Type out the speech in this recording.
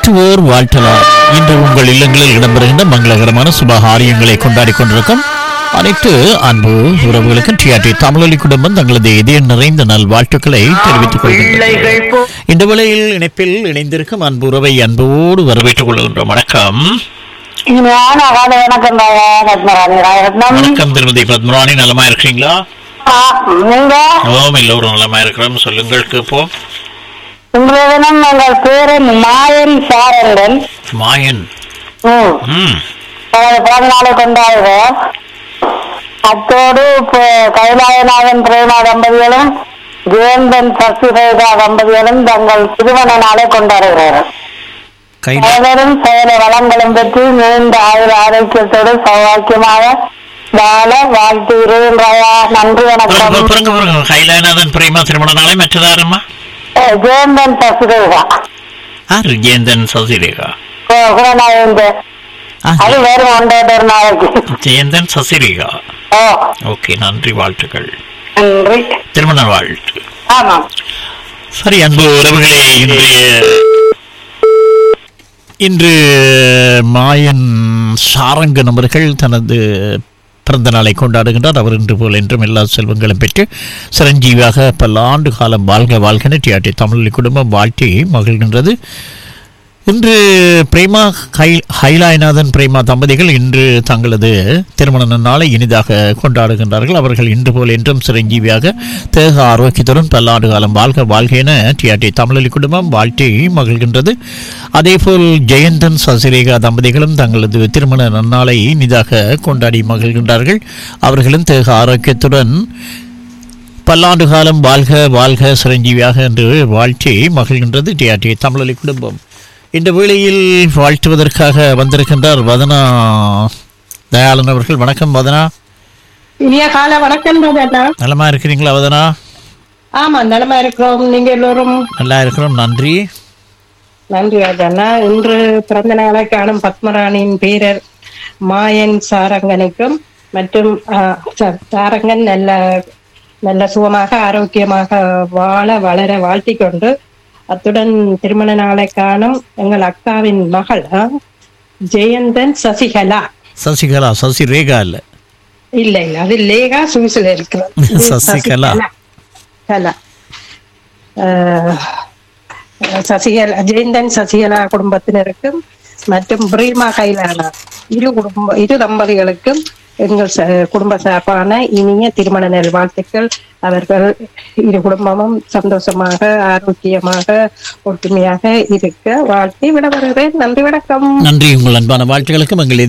வாழ்த்துவோர் வாழ்த்தலாம் இன்று உங்கள் இல்லங்களில் இடம்பெறுகின்ற மங்களகரமான சுபகாரியங்களை கொண்டாடி கொண்டிருக்கும் அனைத்து அன்பு உறவுகளுக்கும் டிஆர்டி தமிழொலி குடும்பம் தங்களது இதய நிறைந்த நல் வாழ்த்துக்களை தெரிவித்துக் கொள்கின்றனர் இந்த வேளையில் இணைப்பில் இணைந்திருக்கும் அன்பு உறவை அன்போடு வரவேற்றுக் கொள்கின்றோம் வணக்கம் இனிமையான அகால வணக்கம் தாயா பத்மராணி ராயரத்னம் வணக்கம் திருமதி பத்மராணி நலமா இருக்கீங்களா ஆ, நீங்க ஓம் எல்லோரும் நலமா இருக்கிறோம் சொல்லுங்கள் கேட்போம் உங்களிடம் எங்கள் பேரு மாயன் சாரங்கன் மாயன் ம் ம் எனது பிறந்த நாளை கொண்டாடுவோம் அத்தோடு இப்போ கைலாயநாதன் பிரேமா தம்பதிகளும் ஜெயந்தன் சசிரேகா தம்பதிகளும் தங்கள் திருமண நாளை கொண்டாடுகிறார்கள் கையில் அனைவரும் செயல வளங்களும் பெற்று நீண்ட ஆயுள் ஆரோக்கியத்தோடு சௌவாக்கியமாக வாழ வாழ்த்துகிறேன் ராயா நன்றி வணக்கம் பிறங்க பிறங்க கைலாயநாதன் பிரேமா திருமண நாளை மற்றதாரம்மா ஏ, ஜெயந்தன் சசிரேகா ஆர் ஜெயந்தன் சசிரேகா குணநாயந்த ஆ, அது வேறு ஒன்றாவது ஒரு நாளைக்கு ஜெயந்தன் சசிரேகா ஓ ஓகே நன்றி வாழ்த்துக்கள் நன்றி திருமண வாழ்த்து ஆமாம் சரி அன்பு உறவுகளே இன்றைய இன்று மாயன் சாரங்கன் அவர்கள் தனது பிறந்த நாளை கொண்டாடுகின்றார் அவர் இன்று போல் என்றும் எல்லா செல்வங்களும் பெற்று சிரஞ்சீவியாக பல ஆண்டு காலம் வாழ்க வாழ்கன டிஆர்டி தமிழ் குடும்பம் வாழ்த்தி மகிழ்கின்றது இன்று பிரேமா ஹை ஹைலாயநாதன் பிரேமா தம்பதிகள் இன்று தங்களது திருமண நாளை இனிதாக கொண்டாடுகின்றார்கள் அவர்கள் இன்று போல் என்றும் சிரஞ்சீவியாக தேக ஆரோக்கியத்துடன் பல்லாண்டு காலம் வாழ்க வாழ்க என டிஆர்டி தமிழொலி குடும்பம் வாழ்த்தி மகிழ்கின்றது அதேபோல் ஜெயந்தன் சசிரேகா தம்பதிகளும் தங்களது திருமண நன்னாளை இனிதாக கொண்டாடி மகிழ்கின்றார்கள் அவர்களும் தேக ஆரோக்கியத்துடன் பல்லாண்டு காலம் வாழ்க வாழ்க சிரஞ்சீவியாக என்று வாழ்த்தி மகிழ்கின்றது டிஆர்டி தமிழொலி குடும்பம் இந்த வேளையில் வாழ்த்துவதற்காக வந்திருக்கின்றார் வதனா தயாளன் அவர்கள் வணக்கம் வதனா இனிய கால வணக்கம் ராஜா நலமா இருக்கிறீங்களா வதனா ஆமா நலமா இருக்கிறோம் நீங்க எல்லோரும் நல்லா இருக்கிறோம் நன்றி நன்றி ராஜாண்ணா இன்று பிறந்த நாளை காணும் பத்மராணியின் பேரர் மாயன் சாரங்கனுக்கும் மற்றும் ஆ, ச- சாரங்கன் நல்ல நல்ல சுகமாக ஆரோக்கியமாக வாழ வளர வாழ்த்திக் கொண்டு அத்துடன் திருமண நாளை காணும் எங்கள் அக்காவின் மகள் ஆ, ஜெயந்தன் சசிகலா சசிகலா சசி ரேகா இல்ல இல்ல இல்ல அது லேகா சுவிஸ்ல இருக்கிறது சசிகலா. கலா அஹ், சசிகலா ஜெயந்தன் சசிகலா குடும்பத்தினருக்கும் மற்றும் பிரீமா கைலானா இரு குடும்ப இரு தம்பதிகளுக்கும் எங்கள் ச- குடும்ப சார்பான இனிய திருமண நல்வாழ்த்துக்கள் அவர்கள் இரு குடும்பமும் சந்தோஷமாக ஆரோக்கியமாக ஒற்றுமையாக இருக்க வாழ்த்தி விட வருகிறேன் நன்றி வணக்கம் நன்றி உங்கள் அன்பான வாழ்த்துக்களுக்கும் எங்கள்